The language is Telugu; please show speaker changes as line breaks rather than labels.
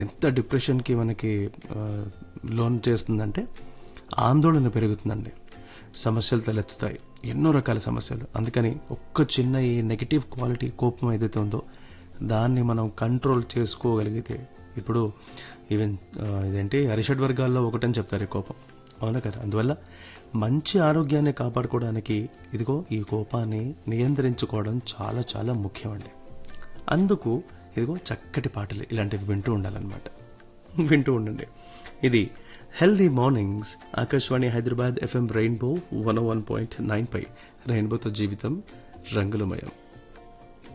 ఎంత డిప్రెషన్కి మనకి ఆ, లోన్ చేస్తుందంటే ఆందోళన పెరుగుతుందండి సమస్యలు తలెత్తుతాయి ఎన్నో రకాల సమస్యలు అందుకని ఒక్క చిన్న ఈ నెగిటివ్ క్వాలిటీ కోపం ఏదైతే ఉందో దాన్ని మనం కంట్రోల్ చేసుకోగలిగితే ఇప్పుడు ఈవెన్ ఆ, ఇదేంటి అరిషడ్ వర్గాల్లో ఒకటని చెప్తారు ఈ కోపం అవునా కదా అందువల్ల మంచి ఆరోగ్యాన్ని కాపాడుకోవడానికి ఇదిగో ఈ కోపాన్ని నియంత్రించుకోవడం చాలా చాలా ముఖ్యమండి అందుకు ఇదిగో చక్కటి పాటలు ఇలాంటివి వింటూ ఉండాలన్నమాట వింటూ ఉండండి ఇది healthy mornings Akashvani Hyderabad FM rainbow one one point nine పై రెయిన్బోతో జీవితం రంగులమయం